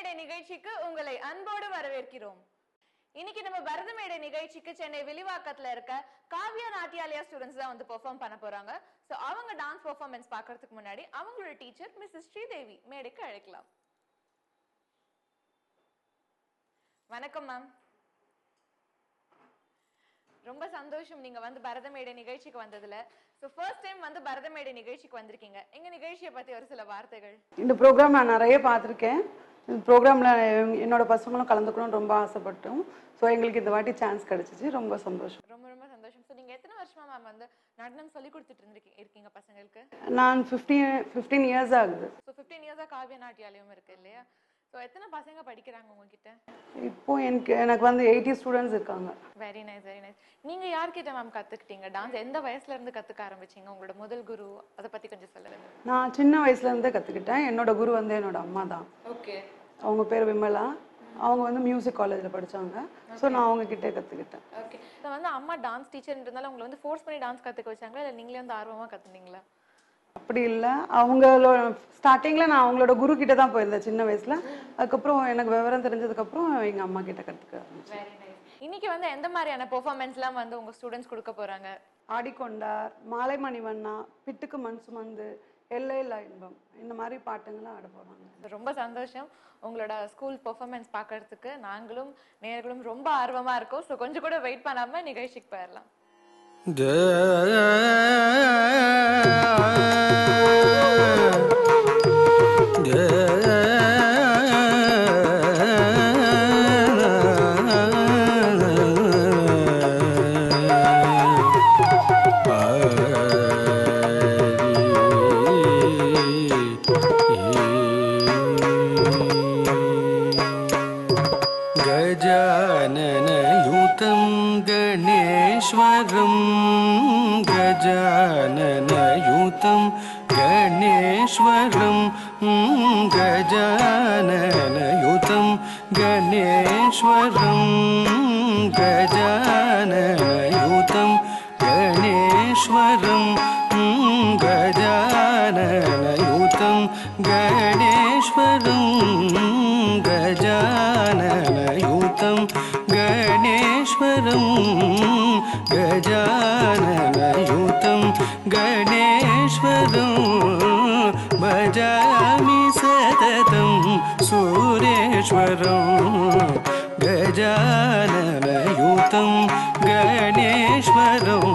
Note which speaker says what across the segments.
Speaker 1: பரதமேடை நிகழ்ச்சிக்கு உங்களை அன்போடு வரவேற்கிறோம் இன்னைக்கு நம்ம பரதமேடை நிகழ்ச்சிக்கு சென்னை விலிவாக்கத்துல இருக்க காவ்யா நாட்டியாலயா ஸ்டூடெண்ட்ஸ் தான் வந்து பெர்ஃபார்ம் பண்ண போறாங்க சோ அவங்க டான்ஸ் பெர்ஃபார்மன்ஸ் பார்க்கறதுக்கு முன்னாடி அவங்களோட டீச்சர் மிஸ்ஸஸ் ஸ்ரீதேவி மேடைக்கு அழைக்கலாம் வணக்கம் மேம் ரொம்ப சந்தோஷம் நீங்க வந்து பரதமேடை நிகழ்ச்சிக்கு வந்ததுல சோ ஃபர்ஸ்ட் டைம் வந்து பரதமேடை நிகழ்ச்சிக்கு வந்திருக்கீங்க எங்க நிகழ்ச்சியை பத்தி ஒரு சில வார்த்தைகள்
Speaker 2: இந்த ப்ரோக்ராம் நான் நிறைய பார்த்துருக்கேன் இந்த ப்ரோக்ராமில் என்னோட பசங்களும் கலந்துக்கணும்னு ரொம்ப ஆசைப்பட்டோம் ஸோ எங்களுக்கு இந்த வாட்டி சான்ஸ் கிடச்சிச்சு ரொம்ப சந்தோஷம்
Speaker 1: ரொம்ப ரொம்ப சந்தோஷம் ஸோ நீங்க எத்தனை வருஷமா மேம் வந்து நடனம் சொல்லி கொடுத்துட்டு இருந்திருக்கீங்க இருக்கீங்க பசங்களுக்கு
Speaker 2: நான் ஃபிஃப்டீன் ஃபிஃப்டீன் இயர்ஸ் ஆகுது
Speaker 1: ஸோ ஃபிஃப்டீன் இயர்ஸா காவிய நாட்டியாலயம் இருக்கு இல்லையா ஸோ எத்தனை பசங்க படிக்கிறாங்க உங்ககிட்ட
Speaker 2: இப்போ எனக்கு எனக்கு வந்து எயிட்டி ஸ்டூடெண்ட்ஸ் இருக்காங்க
Speaker 1: வெரி நைஸ் வெரி நைஸ் நீங்க யார்கிட்ட மேம் கத்துக்கிட்டீங்க டான்ஸ் எந்த வயசுல இருந்து கத்துக்க ஆரம்பிச்சீங்க உங்களோட முதல் குரு அதை பத்தி கொஞ்சம் சொல்லுங்க
Speaker 2: நான் சின்ன வயசுலேருந்தே கற்றுக்கிட்டேன் என்னோட குரு வந்து என்னோட அம்மா தான்
Speaker 1: ஓகே
Speaker 2: அவங்க பேர் விமலா அவங்க வந்து மியூசிக் காலேஜில் படித்தாங்க ஸோ நான் அவங்க கிட்டே கற்றுக்கிட்டேன்
Speaker 1: ஓகே ஸோ வந்து அம்மா டான்ஸ் டீச்சர்ன்றதால உங்களை வந்து ஃபோர்ஸ் பண்ணி டான்ஸ் கத்துக்க வச்சாங்களா இல்லை நீங்களே வந்து ஆர்வமா கத்துனீங்களா
Speaker 2: அப்படி இல்லை அவங்களோட ஸ்டார்டிங்கில் நான் அவங்களோட குரு கிட்ட தான் போயிருந்தேன் சின்ன வயசில் அதுக்கப்புறம் எனக்கு விவரம் தெரிஞ்சதுக்கப்புறம் எங்கள் அம்மா கிட்ட கற்றுக்க ஆரம்பிச்சேன்
Speaker 1: வெரி நைஸ் இன்னைக்கு வந்து எந்த மாதிரியான பெர்ஃபார்மன்ஸ்லாம் வந்து உங்க ஸ்டூடெண்ட்ஸ் கொடுக்க போறாங்க
Speaker 2: ஆடிக்கொண்டார் மாலை மணிவண்ணா பிட்டுக்கு மண் சுமந்து எல்லையில்லா இன்பம் இந்த மாதிரி பாட்டுங்களாம் ஆட போகிறாங்க
Speaker 1: ரொம்ப சந்தோஷம் உங்களோட ஸ்கூல் பெர்ஃபார்மன்ஸ் பார்க்கறதுக்கு நாங்களும் நேர்களும் ரொம்ப ஆர்வமா இருக்கோம் ஸோ கொஞ்சம் கூட வெயிட் பண்ணாம நிகழ்ச்சிக்கு போயிடலாம்
Speaker 3: गजाननयुतं गणेश्वरं गजाननयुतं गणेश्वरं गजाननयुतं गणेश्वरं गजाननयुतं गणेश्वरं गजाननयुतं गणेश्वरं गजाननयुतं गणेश्वरं गजाननयुतं गणेश्वरं भजामि सततं सुरेश्वरं गजाननयुतं गणेश्वरं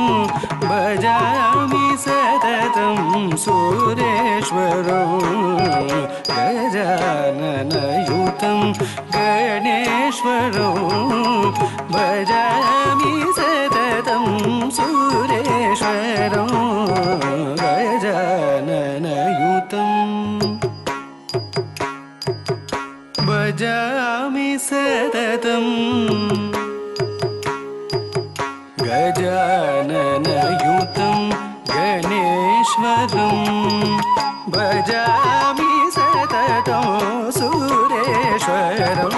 Speaker 3: भजामि सततं सुरेश्वरं गजाननयुतं गणेश्वरं भजामि सततं सुरेश्वरं गजाननयुतम् भजामि सततम् गजाननयुतं गणेश्वरं भजामि सततं सुरेश्वरं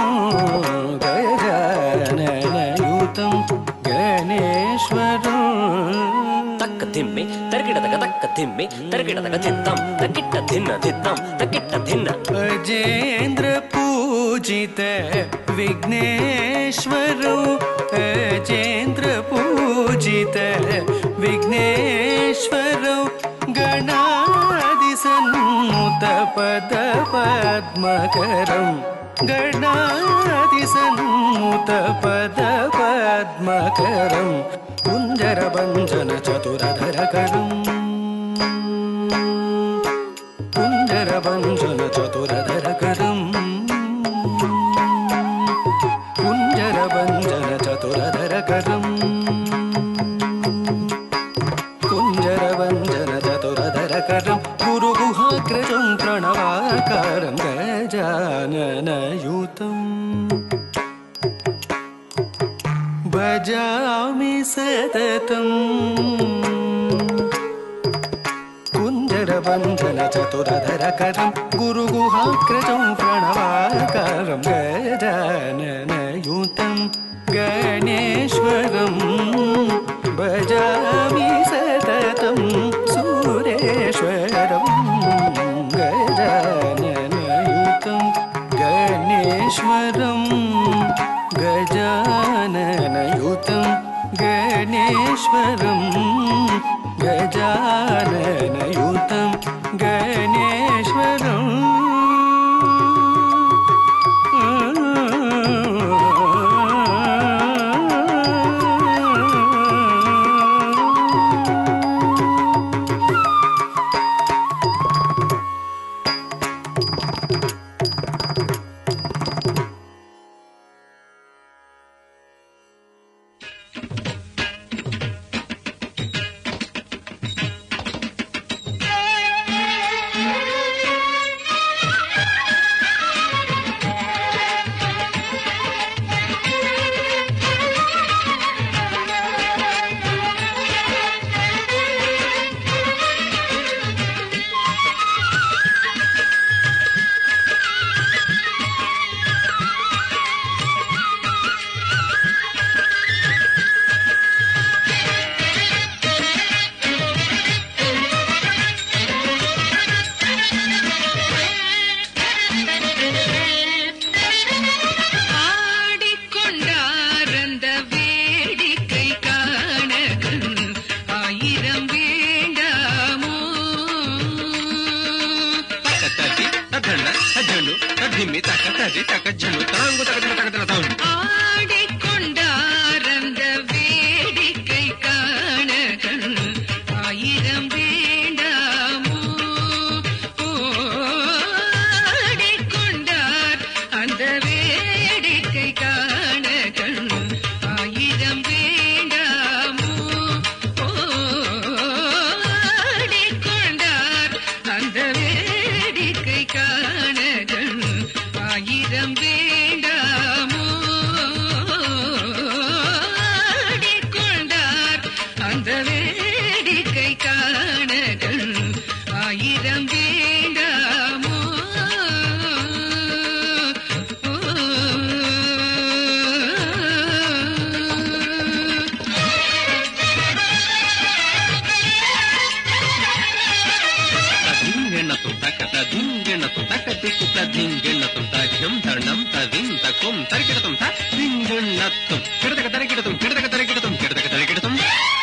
Speaker 3: गजाननयुतं गणेश्वरं
Speaker 4: ತಕ್ಕ ತಿಮ್ಮೆ ತರ್ಗಿಡದಗ ತಕ್ಕ ತಿಮ್ಮೆ ತರ್ಗಿಡದಗ ಚಿತ್ತಂ ತಕ್ಕಿಟ್ಟ ಧಿನ್ನ ಧಿತ್ತಂ ತಕ್ಕಿಟ್ಟ ಧಿನ್ನ
Speaker 3: अजेन्द्र पूजित विघ्नेश्वरौ अजेन्द्र पूजित विघ्नेश्वरौ गणादिसन्मुत पद पद्मकरं गणादिसन्मुत पद पद्मकरं कुञ्जरभञ्जन चतुरधरकरम् कुञ्जरभञ्जन चतुरधरकरम् कुञ्जरभञ्जन चतुरधरकरम् कुञ्जरभञ्जन चतुरधरकरं गुरुगुहाग्रजं प्रणवाकारं गजाननयुतम् भजामि सततम् कुञ्जरबन्धन चतुरधरकरं गुरुगुहाग्रजं प्रणवाकारं गजाननयुतं गणेश्वरं भजामि सततं सुरेश्वरं गजाननयुतं गणेश्वरं गजाननयुतं गणेश्वरं गजाननयुतं गणेश्वरम्
Speaker 5: ஆடிக்கொண்டாரந்த வேடிக்கை காண ஆயிரம் வேண்டாமோ
Speaker 6: తక్కతది తదండ తజండు తదిమ్మి తక్కతది తక్కజను తాంగు తగదన తగదన తాం
Speaker 5: ஆடிக்கொண்டாரந்த வேடிக்கை காண ஆயிரம் வேண்டாமோ ஆடிக்கொண்டார் அந்த வேடிக்கை காண ஆயிரம் வேண்டாமோ ஆடிக்கொண்டார் அந்த வேடிக்கை காண ஆயிரம் வேண்டாமோ ஆடிக்கொண்டார் அந்த வேடிக்கை காண ஆயிரம் வேண்டாமோ
Speaker 6: తదింగెన్నతం తక్కత దింగెన్నతం తక్కతిక్కు తదింగెన్నతం తజం దండం తదిం తక్కుం తరికిడతం తదింగెన్నతం కిడతక తరికిడతం కిడతక తరికిడతం కిడతక తరికిడతం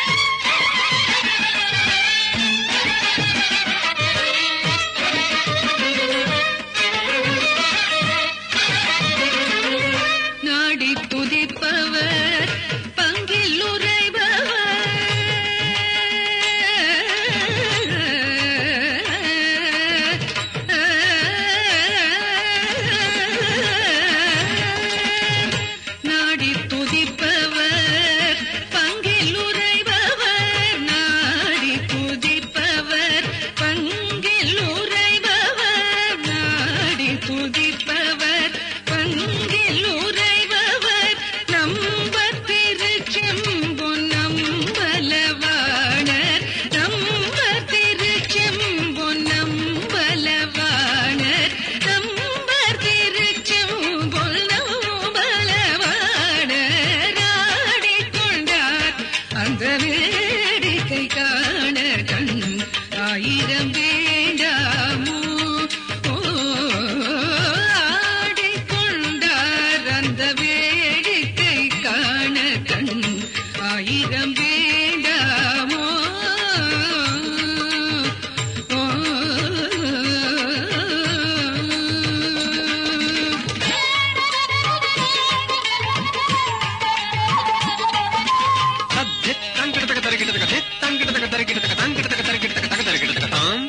Speaker 5: நாடி துதிப்பவர் பங்கில் உரைபவர் நாடி துதிப்பவர் பங்கில் உரைபவர் நாடி துதிப்பவர் பங்கில் உரைபவர் நாடி துதிப்பவர் பங்கில் உரைபவர் நம்பர் திருச்செம்பொன் நம்பலவாணர் நம்பர் திருச்செம்பொன் நம்பலவாணர் நம்பர் திருச்செம்பொன் நம்பலவாணர் ஆடிக்கொண்டார் அந்த வேடிக்கை காண கண் ஆயிரம் வேண்டாமோ ஓ, ஆடிக்கொண்டார் அந்த வேடிக்கை காண கண் ஆயிரம் வேண்டாமோ ஓ,
Speaker 6: తద్దిత్ తంకిడతక తరికిడతక దిత్ తంకిడతక తరికిడతక తంకిడతక తరికిడతక తక తరికిడతక తాం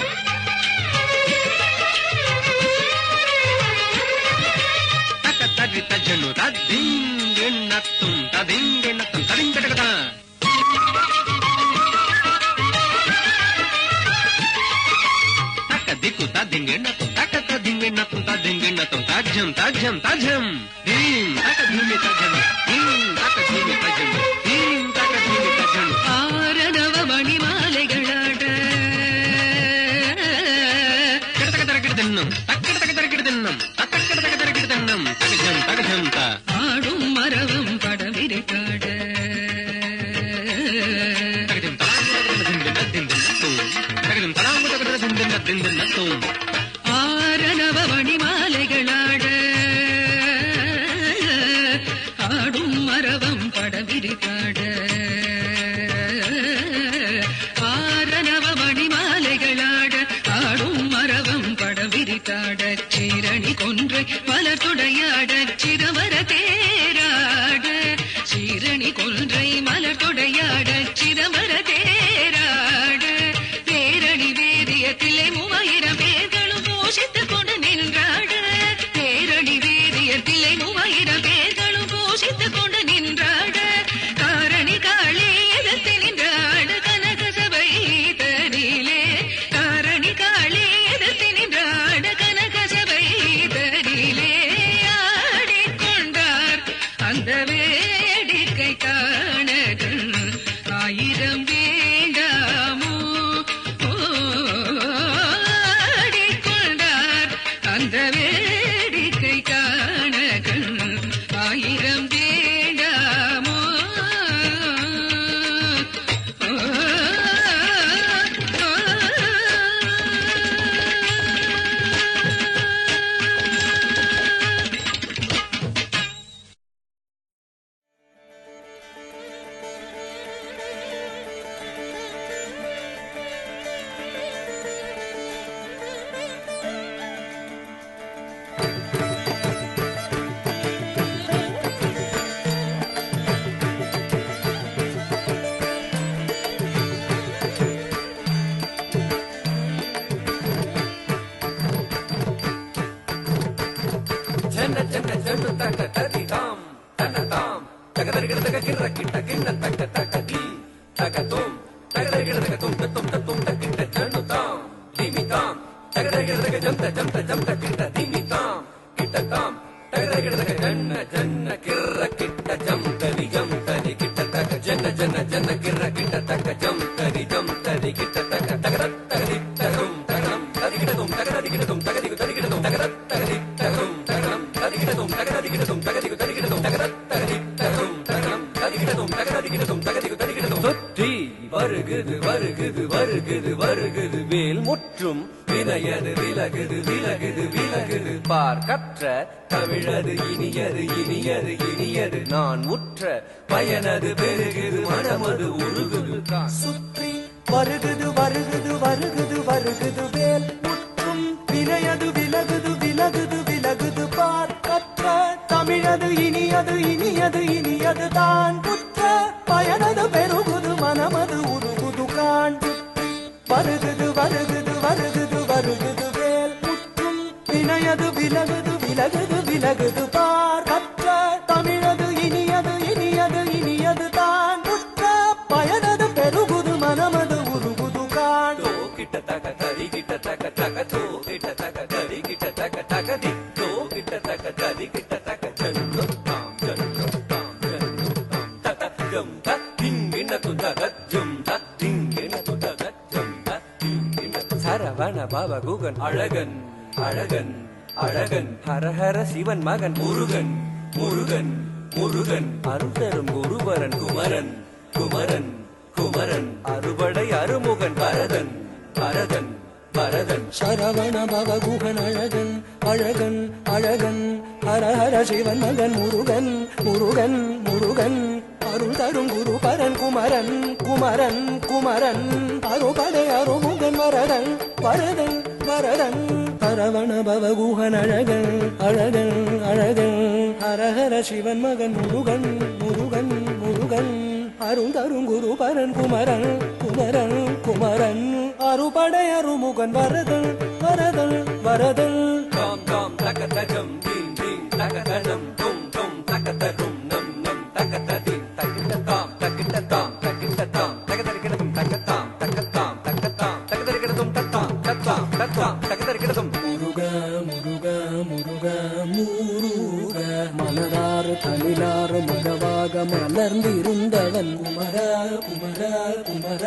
Speaker 6: తక్క తది తజను తద్దింగెన్నత్తం తదింగెన్నత్తం తదింగటకత తక్క దిక్కు తదింగెన్నత్తం తక్క తదింగెన్నత్తం తదింగెన్నత్తం తజ్జం తజ్జం తజ్జం దీం తక్క ధీమి తజ్జం దీం తక్క ధీమి తజ్జం దీం తక్క ధీమి తజ్జం
Speaker 5: ஆரணவ மணிமாலைகளாட
Speaker 6: కిడతక తరకిడ తిన్నం తక్కిడతక తరకిడ తిన్నం తక్కడతక తరకిడ తిన్నం తగజం తగజం త
Speaker 5: ஆடும் மரவம் படவிருக்காட
Speaker 6: తగజం తలాంగు తగద దిందిన దిందిన తూం తగజం తలాంగు తగద దిందిన దిందిన తూం
Speaker 5: ஆரணவ மணிமாலைகளாட விரித்தாட ஆரனவ மணி மாலைகளாட ஆடும் மரவம் படம் விரித்தாட சீரணி கொன்றை மலர்தொடையாட சிரவர தேராட சீரணி கொன்றை மலர்தொடையாட சிரவர தேராட பேரணி வேதிய தில்லை மூவாயிரம் பேர்களும் போஷித்துக் கொண்டு நின்றாட பேரணி வேதிய தில்லை மூவாயிரம் பேர்களும் போஷித்துக் கொண்டு நின்றாட காரணி காளி எதிர்த்து நின்றாட கனக சபை தனிலே காரணி காளி எதிர்த்து நின்றாட கனக சபை தனிலே ஆடிக்கொண்டார் அந்த வேடிக்கை காணகன் ஆயிரம் வேண்டாமோ ஆடிக்கொண்டார் அந்த வேடிக்கை காணகன் ஆயிரம் வேண்டாமோ
Speaker 3: ஜன ஜன ஜனு தக ததி தாம் தன தாம் தகதரி கிடதக கிர கிட்ட கிண்ண தக்க தக்க தி தக தும் தகதரி கிடதக தும் தும் தும் தக்கிட்ட ஜனு தாம் திமி தாம் தகதரி கிடதக ஜம்த ஜம்த ஜம்த கிட்ட திமி தாம் கிட்ட தாம் தகதரி கிடதக ஜன்ன ஜன்ன கிர கிட்ட ஜம் தரி ஜம் தரி கிட்ட தக ஜன ஜன ஜன கிர கிட்ட தக ஜம் தரி ஜம் தரி கிட்ட தக தகர தகதி தகும் தகம் ததி கிட்ட தும் தகதி கிட்ட தும் தகதி ததி கிட்ட தும் தகர தகதி தகும் தகம் ததி கிட்ட தும் தகதி கிட்ட தும் தகதி ததி கிட்ட தும் தகர தகதி தகும் தகம் ததி கிட்ட தும் தகதி கிட்ட தும் தகதி ததி கிட்ட தும் சுற்றி வருகுது வருகுது வருகுது வருகுது வேல் முற்றும் வினையது விலகுது விலகுது விலகுது பார் கற்ற தமிழது இனியது இனியது இனியது நான் உற்ற பயனது பெருகுது மனமது உருகுது
Speaker 7: சுற்றி வருகுது வருகுது வருகுது வருகுது வேல் முற்றும் வினையது விலகுது விலகுது விலகுது பார் கற்ற தமிழது இனியது இனியது இனியது தான் புற்ற பயனது பெருகுது மனமது உருகுது காண் சுற்றி வருகுது வருகுது வருகுது வருகுது வேல் முற்றும் வினையது விலகுது விலகுது விலகுது பார் கற்ற தமிழது இனியது இனியது இனியது தான் புற்ற பயனது பெருகுது மனமது உருகுது காண்
Speaker 3: தோ கிட்ட தக தரி கிட்ட தக தக தோ கிட்ட தக தரி கிட்ட தக தக தி தோ கிட்ட தக தரி கிட்ட தக ஜன்னு தாம் ஜன்னு தாம் ஜன்னு தாம் தக ஜம் த திங்கின து தக ஜம் த திங்கின து தக ஜம் த திங்கின து சரவண பவ குகன் அழகன் அழகன் அழகன் ஹரஹர சிவன் மகன் முருகன் முருகன் முருகன் அருள்தரும் குருவரன் குமரன் குமரன் குமரன் அறுபடை அருமுகன் பரதன் பரதன் பரதன்
Speaker 7: சரவண பவகுகன் அழகன் அழகன் அழகன் ஹர ஹர சிவன் மகன் முருகன் முருகன் முருகன் அருள் தரும் குரு பரன் குமரன் குமரன் குமரன் அருபடை அருமுகன் வரதன் வரதன் வரதன் சரவண பவகுகன் அழகன் அழகன் அழகன் ஹர ஹர சிவன் மகன் முருகன் முருகன் முருகன் அருள் தரும் குரு பரன் குமரன் குமரன் குமரன் அறுபடை அருமுகன் வரதன் வரதன் வரதன்
Speaker 3: தாம் தாம் தக தகம் தீம் தீம் தக தனம் தும் தும் தக தகும் நம் நம் தக ததிம் தகிட்ட தாம் தகிட்ட தாம் தகிட்ட தாம் தகதரி கிடதும் தகத்தாம் தகத்தாம் தகத்தாம் தகதரி கிடதும் தத்தாம் தத்தாம் தத்தாம் தகதரி கிடதும்
Speaker 7: முருக முருக முருக முருக மலராறு தனிலாறு மகவாக மலர்ந்திருந்தவன் குமர குமர குமர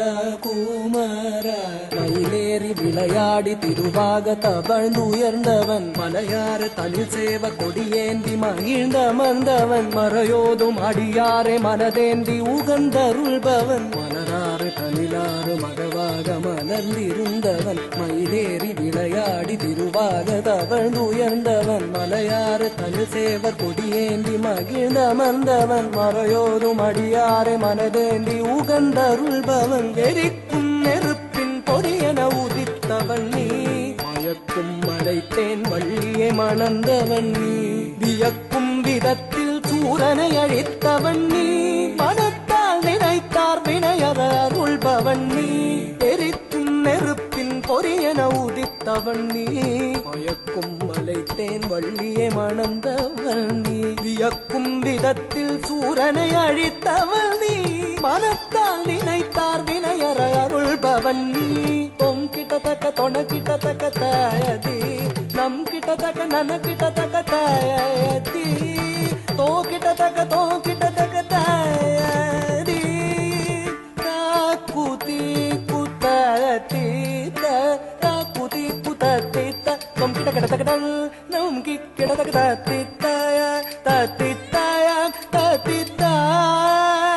Speaker 7: குமர மயிலேறி விளையாடி திருவாக தவழ்ந்து உயர்ந்தவன் மலையாறு தனில் சேவ கொடியேந்தி மகிழ்ந்த மந்தவன் மறையோதும் அடியாரை மனதேந்தி உகந்தருள்பவன் மலராறு மலையாறு தனிலாறு மகவாக மலர்ந்திருந்தவன் மயிலேறி விளையாடி திருவாக தவழ்ந்துயர்ந்தவன் மலையாறு தனி சேவர் கொடியேந்தி மகிழ்ந்தமர்ந்தவன் மறையோதும் அடியாரை மனதேந்தி உகந்தருள்பவன் எரிக்கும் நெருப்பின் பொடியென உதித்தவன் நீ மயக்கும் மலைத்தேன் வள்ளியை மணந்தவன் நீ வியக்கும் விதத்தில் சூரனை அழித்தவன் நீ மனத்தால் நினைத்தார் வினையற அருள்பவன் நீ எரிக்கும் நெருப்பின் பொரியென உதித்தவன் நீ மயக்கும் மலைத்தேன் வள்ளியை மணந்தவன் நீ வியக்கும் விதத்தில் சூரனை அழித்தவன் நீ மனத்தால் நினைத்தார் வினையற அருள்பவன் நீ தொம் கிட்டத்தக்க தொண கிட்டத்தக்க தாயதி நம் கிட்டத்தக்க நன கிட்டத்தக்க தாயதி தோ கிட்டத்தக்க தோ கிட்டத்தக்க தாயதி காக்குதி குத்தத்தி காக்குதி குத்தத்தி தொம் கிட்ட கிட்டத்தக்க நம் கி கிட்டத்தக்க தத்தி தாய தத்தி தாய தத்தி தாய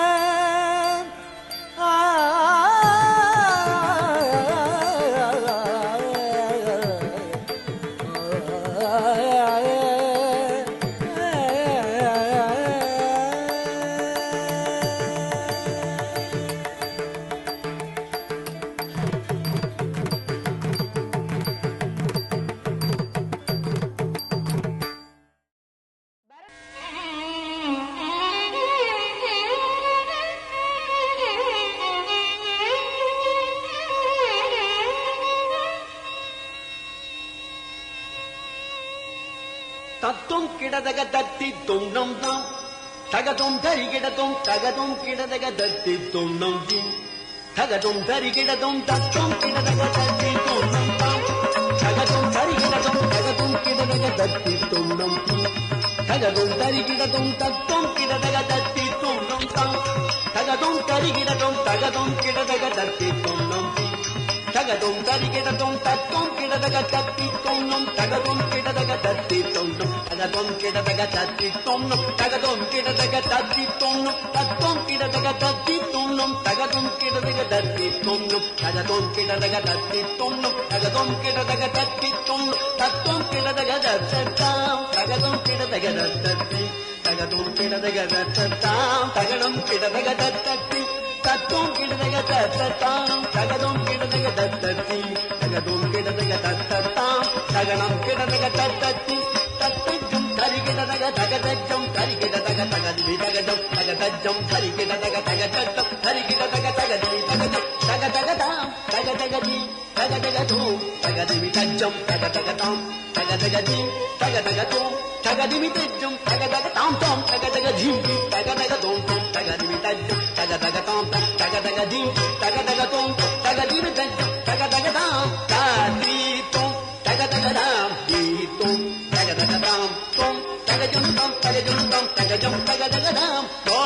Speaker 8: தத்தும் கிடதக தத்தி துண்டம் தாம் தகதும் தரிகிடதும் தகதும் கிடதக தத்தி துண்டம் தீம் தகதும் தரிகிடதும் தத்தும் கிடதக தத்தி துண்டம் தாம் தகதும் தரிகிடதும் தகதும் கிடதக தத்தி துண்டம் தீம் தகதும் தரிகிடதும் தத்தும் கிடதக தத்தி துண்டம் தாம் தகதும் தரிகிடதும் தகதும் கிடதக தத்தி துண்டம் தீம் தகதும் தரிகிடதும் தத்தும் கிடதக தத்தி தொன்னும் தகதும் கிடதக தத்தி தொன்னும் தகதும் கிடதக தத்தி தொன்னும் தகதும் கிடதக தத்தி தொன்னும் தத்துவம் கிடதக தத்தி தொன்னும் தகதும் கிடதக தத்தி தொன்னும் தகதும் கிடதக தத்தி தொன்னும் தகதும் கிடதக தத்தி தொன்னும் தத்துவம் கிடதக தத்தத்தாம் தகதும் கிடதக தத்தத்தி தகதும் கிடதக தத்தத்தாம் தகடம் கிடதக தத்தத்தி தத்துவம் கிடதக தத்தத்தாம் தகதும் கிடதக தத்தத்தி தகதும் கிடதக தத்தத்தாம் தகனம் கிடதக தத்தத்தி தத்தஜம் தரிகிடதக தகதஜம் தரிகிடதக தகதிவி தகதம் தகதஜம் தரிகிடதக தகதஜம் தரிகிடதக தகதிவி தகதம் தகதகதாம் தகதகதி தகதகதோம் தகதிவி தஜ்ஜம் தகதகதாம் தகதகதி தகதகதோம் தகதிவி தஜ்ஜம் தகதகதாம் தாம் தகதகதீம் தகதகதோம் தாம் தகதிவி தஜ்ஜம் தகதகதாம் தகதகதீம் தகதகதோம் தகதிவி தஜ்ஜம் தகதகதாம் தாதீதோம் தகதகதாம் தீதோம் தகதகதாம் தோம் தகஜம் தாம் தகஜம் தாம் தகஜம் தகதகதாம்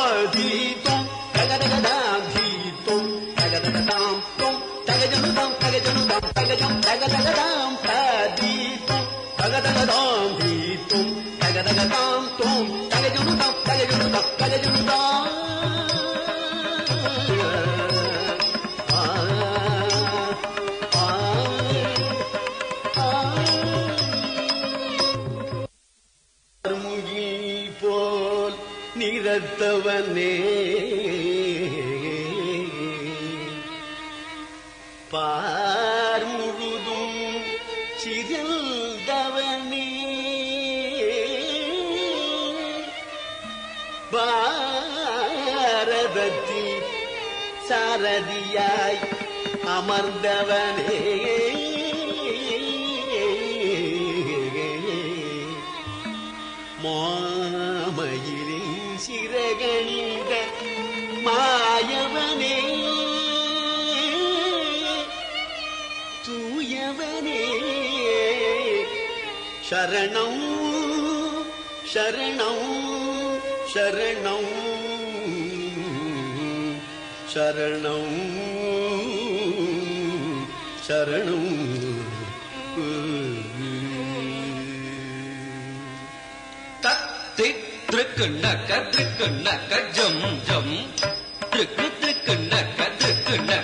Speaker 8: தாதீதோம் தகதகதாம் தீதோம் தகதகதாம் தோம் தகஜம் தாம் தகஜம் தாம் தகஜம் தகதகதாம் தாதீதோம் தகதகதாம் தீதோம் தகதகதாம் தோம் தகஜம் தாம் தகஜம் தாம் தகஜம் தாம்
Speaker 6: முகில் போல் நிறத்தவனே பார் முழுதும் சிறந்தவனே பாரதத்தில் சாரதியாய் அமர்ந்தவனே மாமயிலின் சிறகணிந்த மாயவனே தூயவனே சரணம் சரணம் சரணம் சரணம் சரணம்
Speaker 3: தத்தி திருக்கு நக்க திருக்கு நக்க ஜம் ஜம் திருக்கு திருக்கு நக்க திருக்கு நக்க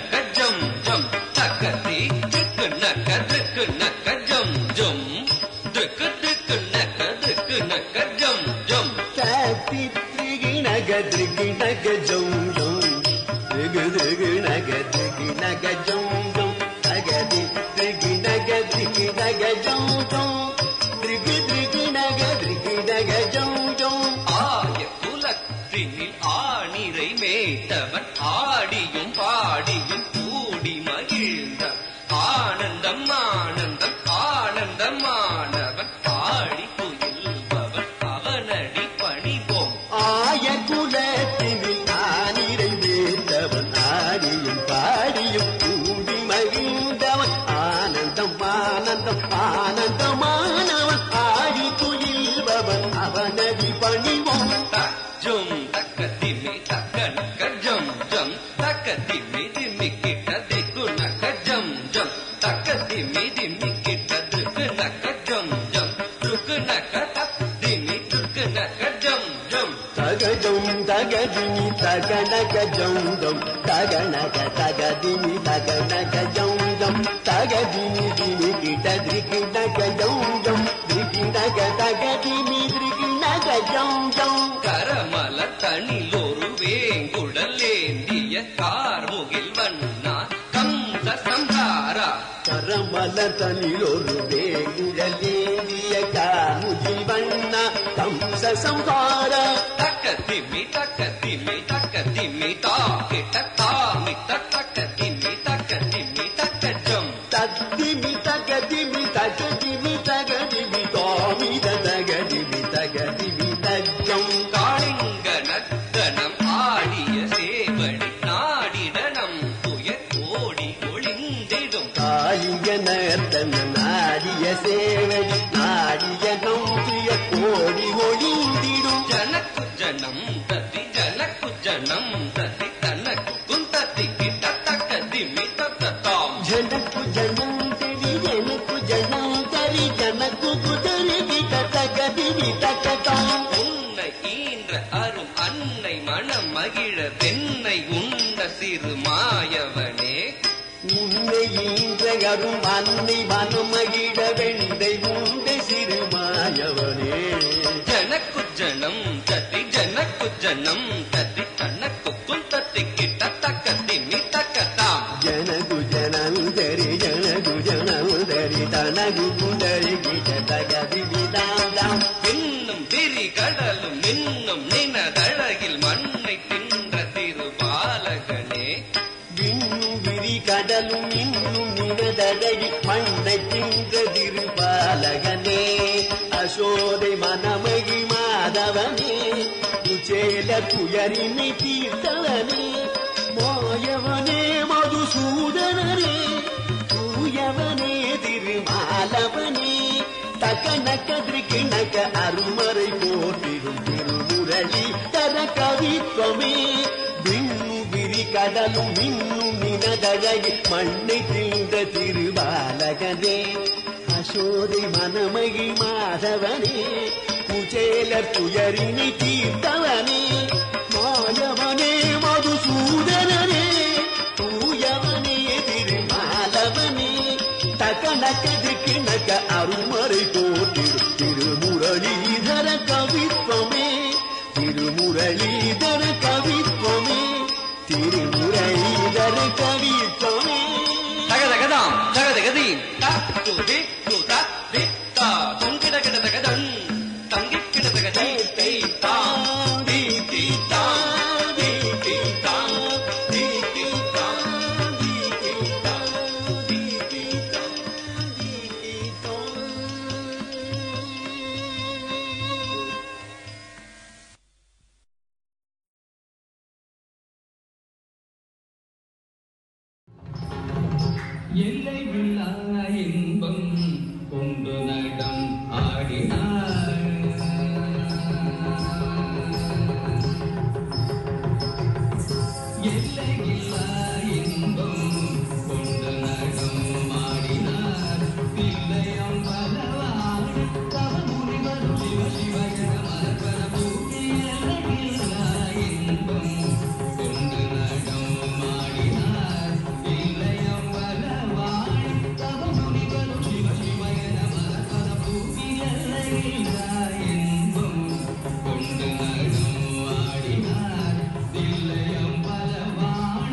Speaker 8: திகு திகு நக திகு நக ஜம் ஜம் தகதி திகு நக திகு நக ஜம் ஜம் திகு திகு நக திகு நக ஜம் ஜம்
Speaker 3: ஆய குலத்தினில் ஆணிரை மேய்த்தவன் ஆடியும் பாடியும் கூடி மகிழ்ந்த ஆனந்தம் ஆனந்தம் ஆனந்தம் ஆனவன் ஆடி குயில்பவன் அவனடி பணிவோம்
Speaker 8: ஆய குலத்தினில் ஆனிரை வேந்தவன் ஆடியும் பாடியும் கூடி மகிழ்ந்தவன் ஆனந்தம் ஆனந்தம் ஆனந்தமானவன் ஆடி துயில்பவன் அவனடி பணிவோம்
Speaker 3: ஜும் தக்க திம்மி தக்க நக்க ஜம் ஜம் தக்க திம்மி திம்மி கிட்ட திக்கு நக்க ஜம் ஜம் தக்க திம்மி திம்மி கிட்ட திக்கு நக்க ஜம் ஜம் துக்கு நக்க தக் திம்மி துக்கு நக்க ஜம் ஜம்
Speaker 8: தகஜம் தகதிமி தகனக ஜௌதம் தகனக தகதிமி தகனக ஜௌதம் தகதிமி திமி கிட்ட திரிகிணக ஜௌதம் திரிகிணக தகதிமி திரிகிணக ஜௌதம்
Speaker 3: கரமல தனிலொரு வேங்குடலேந்திய கார்முகில் வண்ணா கம்ச சம்ஹாரா
Speaker 8: கரமல தனிலொரு வேங்குழலேந்திய காமுகில் வண்ணா கம்ச சம்ஹார
Speaker 3: தக்க திம்மி தக்க திம்மி தக்க திம்மி தா கிட்ட தாமி தக்க திம்மி தக்க திம்மி தக்க ஜம்
Speaker 8: தத்திமி தகதிமி தகதிமி தகதிமி தாமித தகதிமி தகதிமி தஜம்
Speaker 3: காளிங்க நத்தனம் ஆடிய சேவடி நாடிடனம் துயர் ஓடி ஒளிந்திடும்
Speaker 8: காளிய நர்த்தன நாடிய சேவடி நாடிய நம்பிய கோடி ஒளிந்திடும்
Speaker 3: ஜனக்கு ஜனம் தத்தி ஜனக்கு ஜனம் தத்தி தனக்கு குந்தத்தி கிட்ட தக்க திம்மி தத்த தாம்
Speaker 8: ஜனக்கு ஜனம் தெரி எனக்கு ஜனம் தரி ஜனக்கு குதரி கிட்ட தகதிமி தகதாம்
Speaker 3: உன்னை ஈன்ற அரும் அன்னை மனம் மகிழ தென்னை உண்ட சிறு மாயவனே
Speaker 8: உன்னை ஈன்றகரும் அன்னை மனமகிட வெண்டை உண்டை சிறுமாயவனே
Speaker 3: ஜனக்கு ஜனம் தத்தி ஜனக்கு ஜனம் தத்தி தனக்கு குந்தத்தி கிட்ட தக்க திம்மி தக்க தாம்
Speaker 8: ಜನಗು ಜನಂದರಿ ಜನಗು ಜನಂದರಿ ತನಗು ಕುಂದರಿ ಗಿಟ ತಗದಿ ವಿಧಾಂ
Speaker 3: இன்னும் திரி கடலும் இன்னும் நினதழகில் மண்ணை தின்ற திருபாலகனே
Speaker 8: விண்ணும் விரி கடலும் இன்னும் நினதழகி மண்ணை தின்ற திருபாலகனே அசோதை மனமகி மாதவனே குச்சேல துயரினை தீர்த்தவனே மாயவனே மதுசூதனரே தூயவனே திருமாலவனே தகனக திருக்கிணக்க அருமறை போற்றிடும் திருமுரளி தர கவித்வமே விண்ணு விரி கடலும் இன்னும் நினதழகி மண்ணை தின்ற திருபாலகனே அசோதை மனமகி மாதவனே குச்சேல துயரினை தீர்த்தவனே மாயவனே மதுசூதனரே தூயவனே திருமாலவனே தகனக திக்கிணக்க அருமறை போற்றிடும் திருமுரளீதர கவித்வமே திருமுரளீதர கவித்வமே திருமுரளீதர கவித்வமே
Speaker 3: தகதகதாம் தகதகதீம் தத்து தித்து தத்தித்தா துங்கிட கிட தகதன் தங்கி கிட தகதை தை தாம் தி தி தாம் தி தி தாம் தி தி தாம் தி தி தாம் தி தி தாம்
Speaker 5: எல்லை வில்லா இன்பம் கொண்டு நடம் ஆடினார் எல்லை இல்லா இன்பம் கொண்டு நடம் ஆடினார் பிள்ளையம் பலவான் தவ முனிவரும் சிவ சிவஜன மலர்வர பூமி எல்லை இல்லா இன்பம் கொண்டு நடம் ஆடினார் பிள்ளையம் பலவான் தவ முனிவரும் சிவ சிவஜன மலர்வர பூமி எல்லை இல்லா இன்பம் கொண்டு நடம் ஆடினார் தில்லையம் பலவான்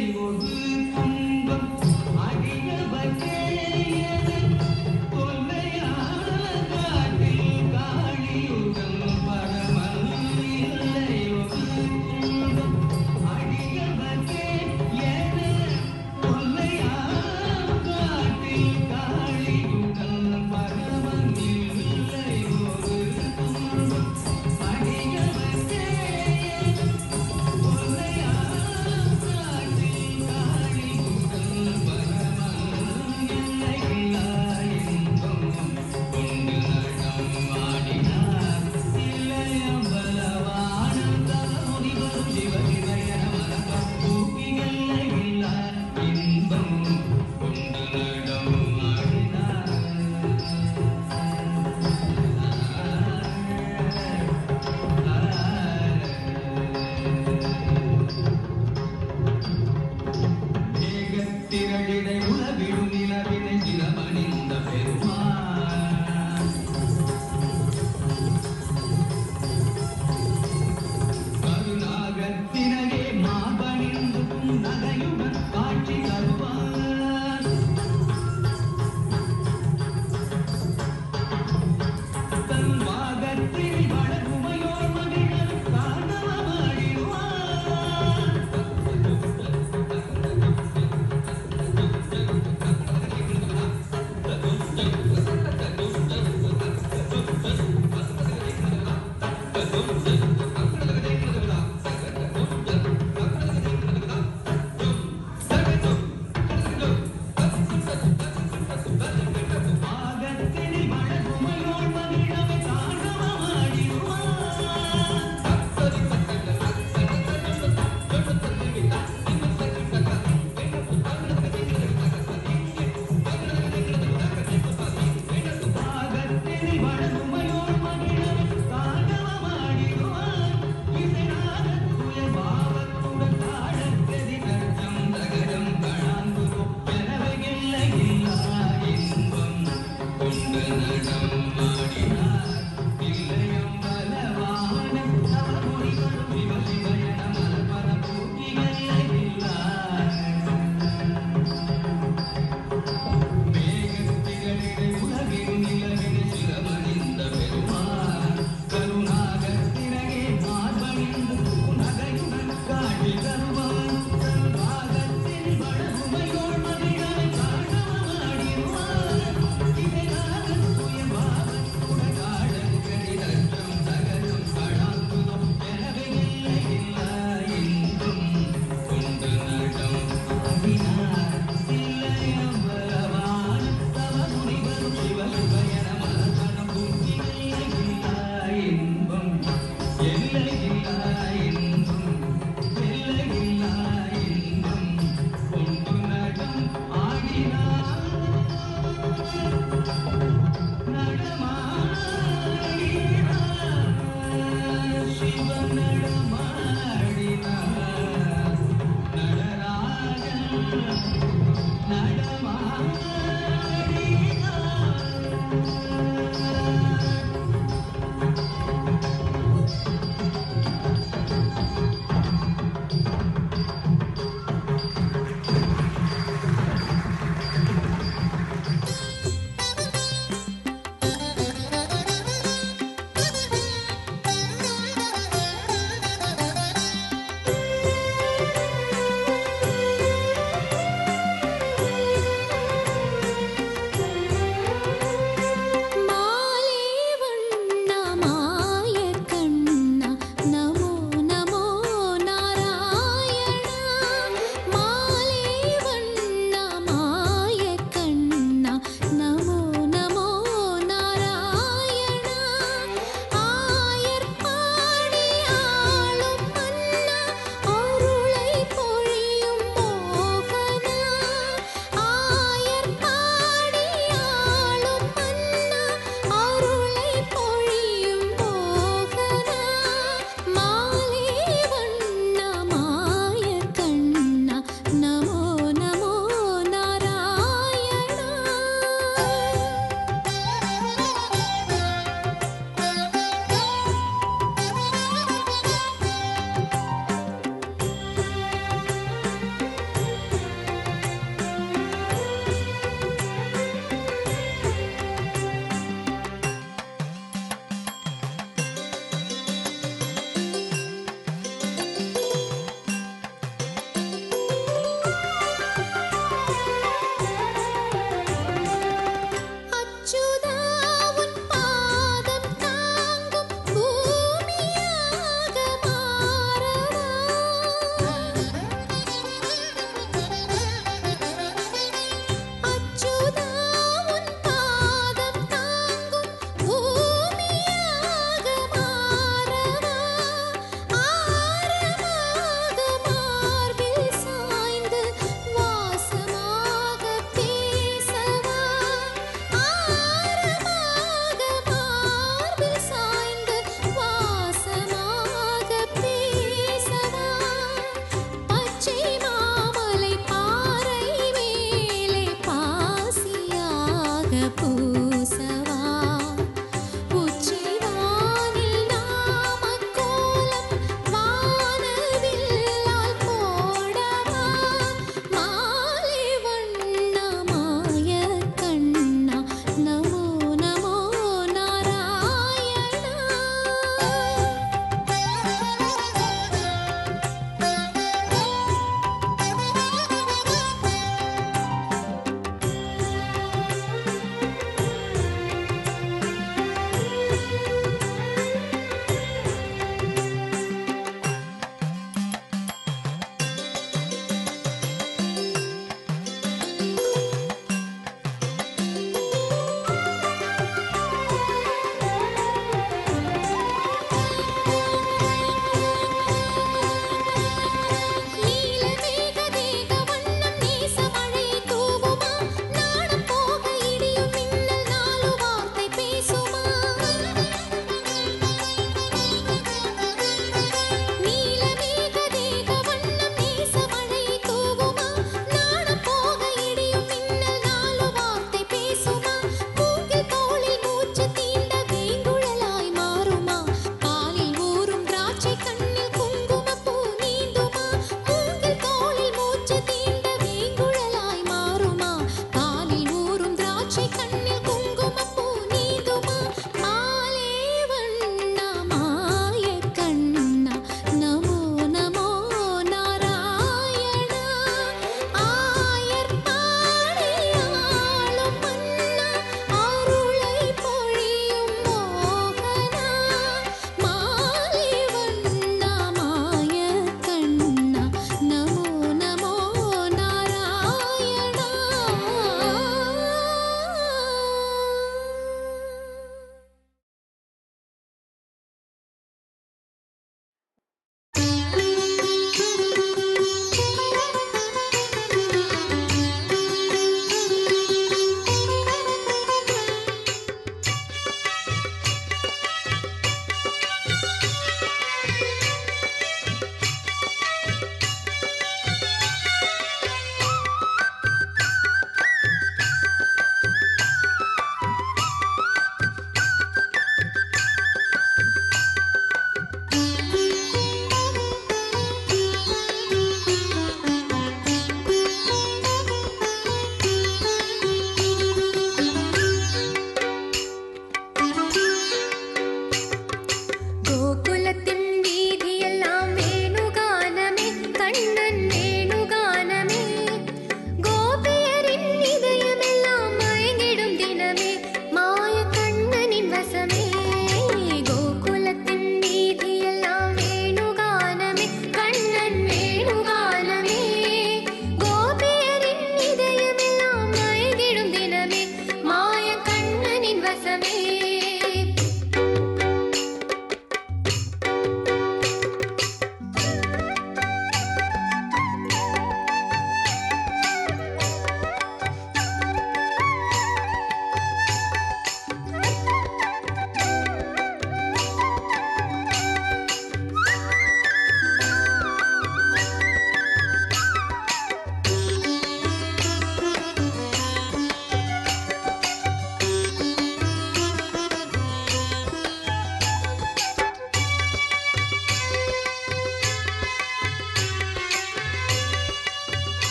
Speaker 9: ஆ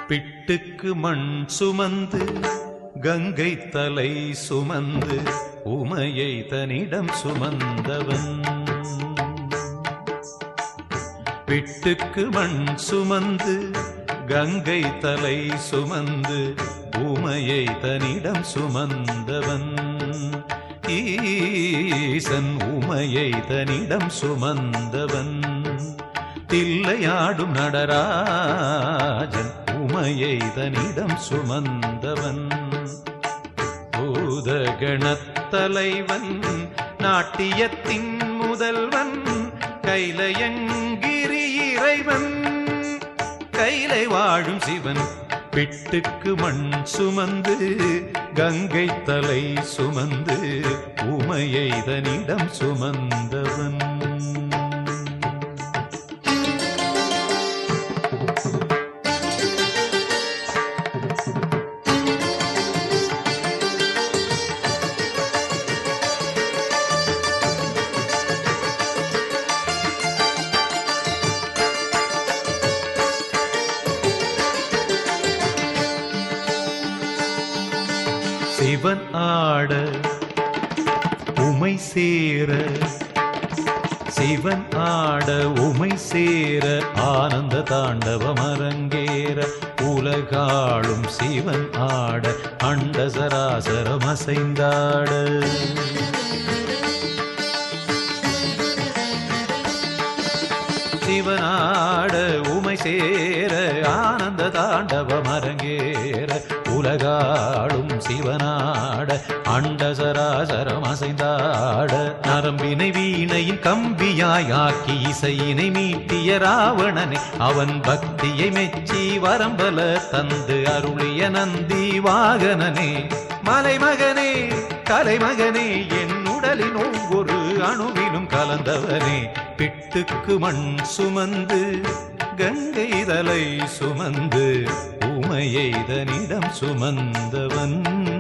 Speaker 9: பிட்டுக்கு மண் சுமந்து கங்கை தலை சுமந்து உமையை தனிடம் சுமந்தவன் பிட்டுக்கு மண் சுமந்து கங்கை தலை சுமந்து உமையை தனிடம் சுமந்தவன் ஈசன் உமையை தனிடம் சுமந்தவன் தில்லையாடும் நடராஜன் உமையை தனிடம் சுமந்தவன் பூதகணத்தலைவன் நாட்டியத்தின் முதல்வன் கைலயங்கிரி இறைவன் கைலை வாழும் சிவன் பிட்டுக்கு மண் சுமந்து கங்கை தலை சுமந்து உமையை தனிடம் சுமந்தவன் சிவன் ஆட உமை சேர சிவன் ஆட உமை சேர ஆனந்த தாண்டவம் அரங்கேற உலகாளும் சிவன் ஆட அண்ட சராசரம் அசைந்தாட சிவனாட உமை சேர ஆனந்த தாண்டவம் அரங்கேற உலகாளும் சிவனாட அண்ட சராசரம் அசைந்தாட நரம்பினை வீணையின் கம்பியாய் ஆக்கி இசையினை மீட்டிய ராவணனை அவன் பக்தியை மெச்சி வரம்பல தந்து அருளிய நந்தி வாகனனே மலைமகனே கலைமகனே என் உடலின் ஒவ்வொரு அணுவிலும் கலந்தவனே பிட்டுக்கு மண் சுமந்து கங்கை தலை சுமந்து உமையை தனிடம் சுமந்தவன்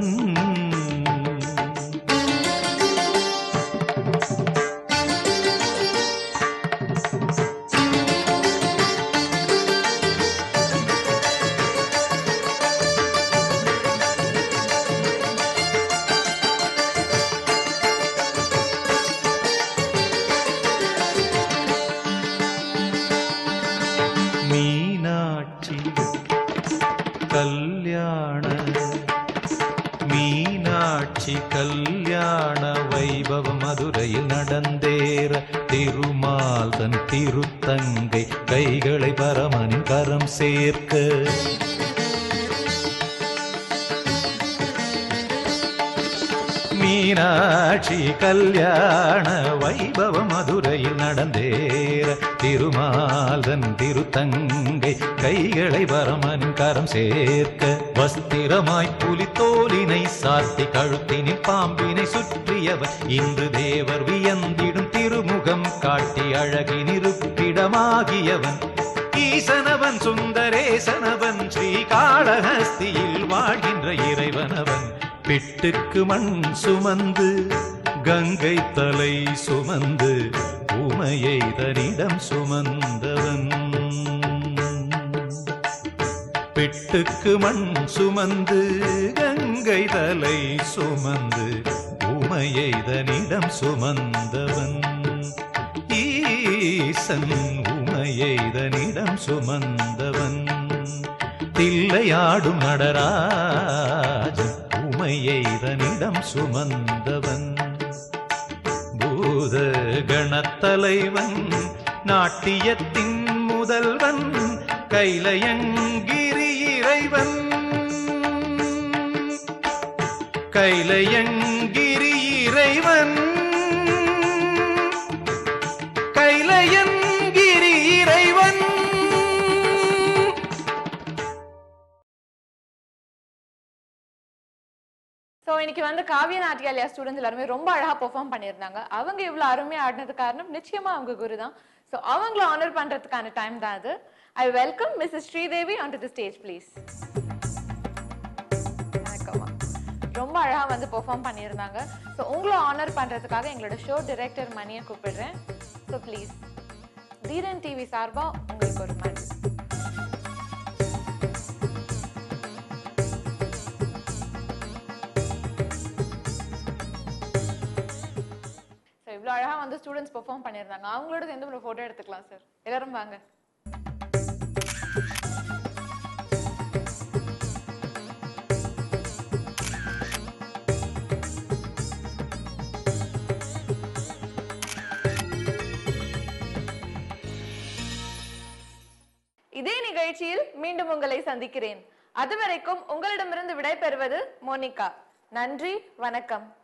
Speaker 9: மீனாட்சி கல்யாண மீனாட்சி கல்யாண வைபவ மதுரையில் நடந்தேற திருமால் தன் திருத்தங்கை கைகளை பரமனின் கரம் சேர்க்க மீனாட்சி கல்யாண வைபவ மதுரையில் நடந்தேற திருமாலன் திருத்தங்கை கைகளை பரமனின் கரம் சேர்க்க வஸ்திரமாய் புலித்தோலினை சாத்தி கழுத்தினில் பாம்பினை சுற்றியவர் இன்று தேவர் வியந்திடும் திருமுகம் காட்டி அழகினிருப்பிடமாகியவன் ஈசனவன் சுந்தரேசனவன் ஸ்ரீகாளஹஸ்தியில் வாழ்கின்ற இறைவனவன் பிட்டுக்கு மண் சுமந்து கங்கை தலை சுமந்து உமையை தனிடம் சுமந்தவன் பிட்டுக்கு மண் சுமந்து கங்கை தலை சுமந்து உமையை தனிடம் சுமந்தவன் ஈசன் உமையை தனிடம் சுமந்தவன் தில்லையாடும் நடராஜன் உமையை தனிடம் சுமந்தவன் பூத கணத்தலைவன் நாட்டியத்தின் முதல்வன் கைலயங்கிரி இறைவன் கைலயங்கிரி இறைவன் கைலயங்கிரி இறைவன்
Speaker 1: ஸோ இன்னைக்கு வந்து காவிய நாட்டியாலயா ஸ்டூடெண்ட்ஸ் எல்லாருமே ரொம்ப அழகா பெர்ஃபார்ம் பண்ணியிருந்தாங்க அவங்க இவ்வளோ அருமையா ஆடினது காரணம் நிச்சயமா அவங்க குரு தான் ஸோ அவங்கள ஆனர் பண்றதுக்கான டைம் தான் அது I welcome Mrs Sridevi on to the stage please வணக்கம்மா ரொம்ப அழகா வந்து பெர்ஃபார்ம் பண்ணியிருந்தாங்க ஸோ உங்களை ஆனர் பண்றதுக்காக எங்களோட ஷோ டைரக்டர் மணியை கூப்பிடுறேன் ஸோ ப்ளீஸ் தீரன் டிவி சார்பா உங்களுக்கு ஒரு மணி இன்னைக்கு அழகா வந்து ஸ்டூடெண்ட்ஸ் பெர்ஃபார்ம் பண்ணியிருந்தாங்க அவங்களோட சேர்ந்து ஒரு போட்டோ எடுத்துக்கலாம் சார் எல்லாரும் வாங்க இதே நிகழ்ச்சியில் மீண்டும் உங்களை சந்திக்கிறேன் அதுவரைக்கும் உங்களிடமிருந்து விடைபெறுவது மோனிகா நன்றி வணக்கம்